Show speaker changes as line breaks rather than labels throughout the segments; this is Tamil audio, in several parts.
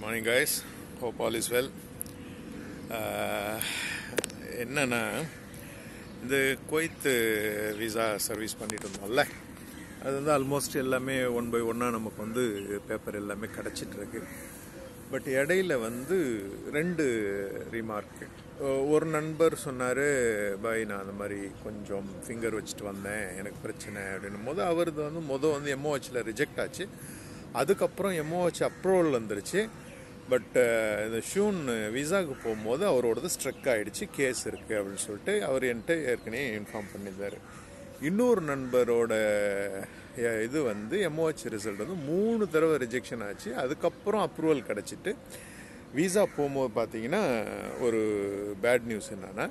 morning guys hope all is well என்னன்னா இந்த குவைத்து விசா சர்வீஸ் பண்ணிட்டு இருந்தோம்ல அது வந்து ஆல்மோஸ்ட் எல்லாமே ஒன் பை ஒன்னாக நமக்கு வந்து பேப்பர் எல்லாமே கிடச்சிட்டு இருக்கு பட் இடையில வந்து ரெண்டு ரிமார்க்கு ஒரு நண்பர் சொன்னார் பாய் நான் அந்த மாதிரி கொஞ்சம் ஃபிங்கர் வச்சுட்டு வந்தேன் எனக்கு பிரச்சனை அப்படின்னும் போது அவரது வந்து மொதல் வந்து எம்ஓஹெச்சில் ரிஜெக்ட் ஆச்சு அதுக்கப்புறம் எம்ஓஹெச் அப்ரூவல் வந்துருச்சு பட் இந்த ஷூன் விசாவுக்கு போகும்போது அவரோடது ஸ்ட்ரக் ஆகிடுச்சு கேஸ் இருக்குது அப்படின்னு சொல்லிட்டு அவர் என்கிட்ட ஏற்கனவே இன்ஃபார்ம் பண்ணியிருந்தார் இன்னொரு நண்பரோட அஹ், இது வந்து எம்ஓஹெச் ரிசல்ட் வந்து மூணு தடவை ரிஜெக்ஷன் ஆச்சு அதுக்கப்புறம் அப்ரூவல் கிடச்சிட்டு விசா போகும்போது பார்த்தீங்கன்னா ஒரு பேட் நியூஸ் என்னன்னா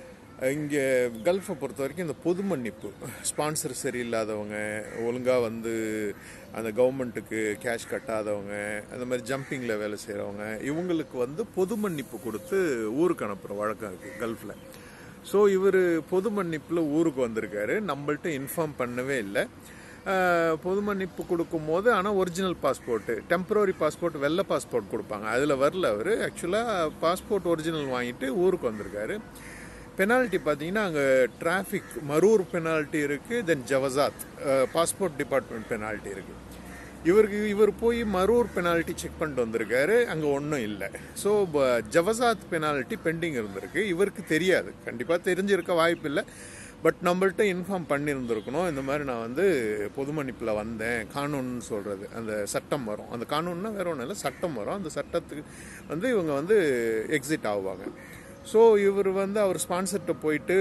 இங்கே கல்ஃபை பொறுத்த வரைக்கும் இந்த பொது மன்னிப்பு ஸ்பான்சர் சரியில்லாதவங்க ஒழுங்காக வந்து அந்த கவர்மெண்ட்டுக்கு கேஷ் கட்டாதவங்க அந்த மாதிரி ஜம்பிங்கில் வேலை செய்கிறவங்க இவங்களுக்கு வந்து பொது மன்னிப்பு கொடுத்து ஊருக்கு அனுப்புகிற வழக்கம் இருக்குது கல்ஃபில் ஸோ இவர் பொது மன்னிப்பில் ஊருக்கு வந்திருக்காரு நம்மள்ட்ட இன்ஃபார்ம் பண்ணவே இல்லை ஆஹ், பொது மன்னிப்பு கொடுக்கும்போது ஆனால் ஒரிஜினல் பாஸ்போர்ட்டு டெம்பரரி பாஸ்போர்ட் வெள்ளை பாஸ்போர்ட் கொடுப்பாங்க அதில் வரல அவர் ஆக்சுவலாக பாஸ்போர்ட் ஒரிஜினல் வாங்கிட்டு ஊருக்கு வந்திருக்காரு பெனால்ட்டி பார்த்தீங்கன்னா அங்கே டிராஃபிக் மரூர் பெனால்ட்டி இருக்குது தென் ஜவசாத் பாஸ்போர்ட் டிபார்ட்மெண்ட் பெனால்ட்டி இருக்குது இவருக்கு இவர் போய் மரூர் பெனால்ட்டி செக் பண்ணிட்டு வந்திருக்காரு அங்கே ஒன்றும் இல்லை ஸோ ஜவசாத் பெனால்ட்டி பெண்டிங் இருந்திருக்கு இவருக்கு தெரியாது கண்டிப்பாக தெரிஞ்சிருக்க வாய்ப்பு இல்லை பட் நம்மள்ட்ட இன்ஃபார்ம் பண்ணியிருந்திருக்கணும் இந்த மாதிரி நான் வந்து பொது மன்னிப்பில் வந்தேன் கானூன்னு சொல்கிறது அந்த சட்டம் வரும் அந்த கானூன்னா வேற ஒன்றும் இல்லை சட்டம் வரும் அந்த சட்டத்துக்கு வந்து இவங்க வந்து எக்ஸிட் ஆகுவாங்க ஸோ இவர் வந்து அவர் ஸ்பான்சர்கிட்ட போயிட்டு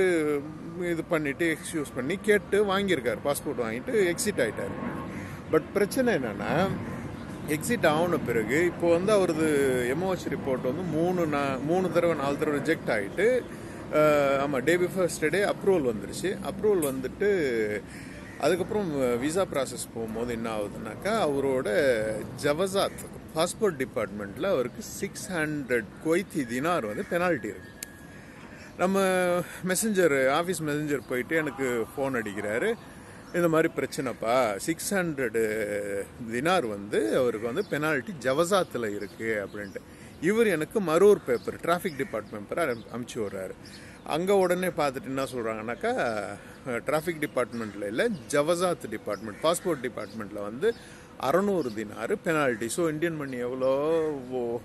இது பண்ணிட்டு எக்ஸ்கியூஸ் பண்ணி கேட்டு வாங்கியிருக்காரு பாஸ்போர்ட் வாங்கிட்டு எக்ஸிட் ஆயிட்டாரு பட் பிரச்சனை என்னன்னா எக்ஸிட் ஆன பிறகு இப்போ வந்து அவரது எம்ஓஹெச் ரிப்போர்ட் வந்து மூணு நா மூணு தடவை நாலு தடவை ரிஜெக்ட் ஆகிட்டு ஆமாம் டே பிஃபோர் டே அப்ரூவல் வந்துருச்சு அப்ரூவல் வந்துட்டு அதுக்கப்புறம் விசா ப்ராசஸ் போகும்போது என்ன ஆகுதுனாக்கா அவரோட ஜவசாத் பாஸ்போர்ட் டிபார்ட்மெண்ட்டில் அவருக்கு சிக்ஸ் ஹண்ட்ரட் கொய்த்தி தினார் வந்து பெனால்ட்டி இருக்கு நம்ம மெசஞ்சர் ஆஃபீஸ் மெசஞ்சர் போயிட்டு எனக்கு ஃபோன் அடிக்கிறாரு இந்த மாதிரி பிரச்சனைப்பா சிக்ஸ் ஹண்ட்ரடு தினார் வந்து அவருக்கு வந்து பெனால்ட்டி ஜவசாத்தில் இருக்குது அப்படின்ட்டு இவர் எனக்கு மரூர் பேப்பர் டிராஃபிக் டிபார்ட்மெண்ட் பேப்பர் அமுச்சு விட்றாரு அங்கே உடனே பார்த்துட்டு என்ன சொல்கிறாங்கனாக்கா டிராஃபிக் டிபார்ட்மெண்ட்டில் இல்லை ஜவசாத் டிபார்ட்மெண்ட் பாஸ்போர்ட் டிபார்ட்மெண்ட்டில் வந்து அறநூறு dinar penalty so Indian money எவ்வளோ ஓ-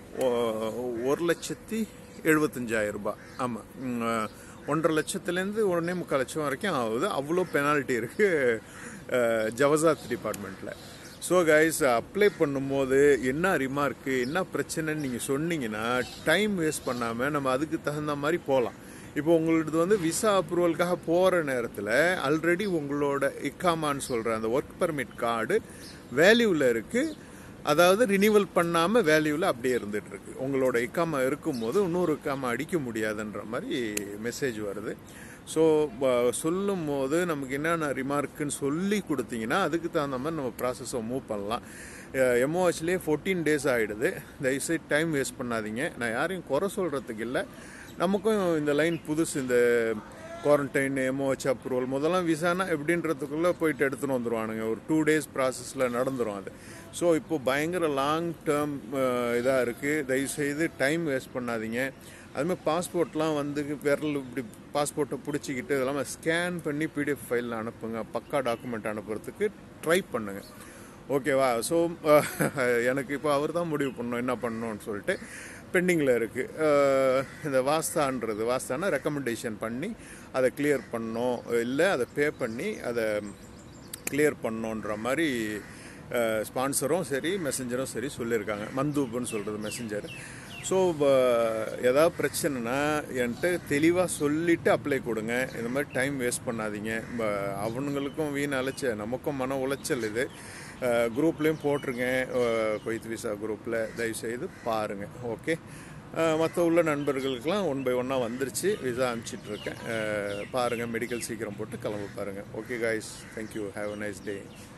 ஓ- ஒரு லட்சத்தி எழுபத்தஞ்சாயிரம் ரூபாய் ஆமாம் ஒன்றரை லட்சத்துலேருந்து ஒன்றே முக்கால் லட்சம் வரைக்கும் ஆகுது அவ்வளோ பெனால்ட்டி இருக்குது ஜவசாத் டிபார்ட்மெண்ட்டில் ஸோ கைஸ் அப்ளை பண்ணும்போது என்ன ரிமார்க்கு என்ன பிரச்சனைன்னு நீங்கள் சொன்னீங்கன்னா டைம் வேஸ்ட் பண்ணாமல் நம்ம அதுக்கு தகுந்த மாதிரி போகலாம் இப்போ உங்களது வந்து விசா அப்ரூவலுக்காக போகிற நேரத்தில் ஆல்ரெடி உங்களோட இக்காமான்னு சொல்கிற அந்த ஒர்க் பர்மிட் கார்டு வேல்யூவில் இருக்குது அதாவது ரினிவல் பண்ணாமல் வேல்யூவில் அப்படியே இருந்துட்டு இருக்கு உங்களோட இக்காமா இருக்கும்போது இன்னொரு இக்காமா அடிக்க முடியாதுன்ற மாதிரி மெசேஜ் வருது ஸோ சொல்லும் போது நமக்கு என்னென்ன ரிமார்க்குன்னு சொல்லி கொடுத்தீங்கன்னா அதுக்கு தகுந்த மாதிரி நம்ம ப்ராசஸை மூவ் பண்ணலாம் எம்ஓஹெச்லேயே ஃபோர்டீன் டேஸ் ஆகிடுது தயவுசெய்து டைம் வேஸ்ட் பண்ணாதீங்க நான் யாரையும் குறை சொல்கிறதுக்கு இல்லை நமக்கும் இந்த லைன் புதுசு இந்த குவாரண்டைன் எம்ஓஹெச் அப்ரூவல் முதல்லாம் விசானா எப்படின்றதுக்குள்ளே போயிட்டு எடுத்துன்னு வந்துருவானுங்க ஒரு டூ டேஸ் ப்ராசஸில் நடந்துரும் அது ஸோ இப்போ பயங்கர லாங் டேர்ம் இதாக இருக்குது தயவுசெய்து டைம் வேஸ்ட் பண்ணாதீங்க அதுமாதிரி பாஸ்போர்ட்லாம் வந்து விரல் இப்படி பாஸ்போர்ட்டை பிடிச்சிக்கிட்டு இதெல்லாம் ஸ்கேன் பண்ணி பிடிஎஃப் ஃபைலில் அனுப்புங்க பக்கா டாக்குமெண்ட் அனுப்புறதுக்கு ட்ரை பண்ணுங்கள் ஓகேவா ஸோ எனக்கு இப்போ அவர் தான் முடிவு பண்ணணும் என்ன பண்ணணும்னு சொல்லிட்டு பெண்டிங்கில் இருக்குது இந்த வாஸ்தான்றது வாஸ்தானா ரெக்கமெண்டேஷன் பண்ணி அதை கிளியர் பண்ணோம் இல்லை அதை பே பண்ணி அதை கிளியர் பண்ணோன்ற மாதிரி ஸ்பான்சரும் சரி மெசஞ்சரும் சரி சொல்லியிருக்காங்க மந்தூப்னு சொல்கிறது மெசஞ்சர் ஸோ ஏதாவது பிரச்சனைனா என்கிட்ட தெளிவாக சொல்லிவிட்டு அப்ளை கொடுங்க இந்த மாதிரி டைம் வேஸ்ட் பண்ணாதீங்க ப- அவனுங்களுக்கும் வீண் அலைச்ச நமக்கும் மன உளைச்சல் இது குரூப்லேயும் போட்டிருக்கேன் கொய்த் விசா குரூப்பில் தயவுசெய்து பாருங்கள் ஓகே மற்ற உள்ள நண்பர்களுக்கெல்லாம் ஒன் பை ஒன்னாக வந்துருச்சு விசா அனுப்பிச்சிட்ருக்கேன் பாருங்கள் மெடிக்கல் சீக்கிரம் போட்டு கிளம்ப பாருங்கள் okay guys thank you have a nice day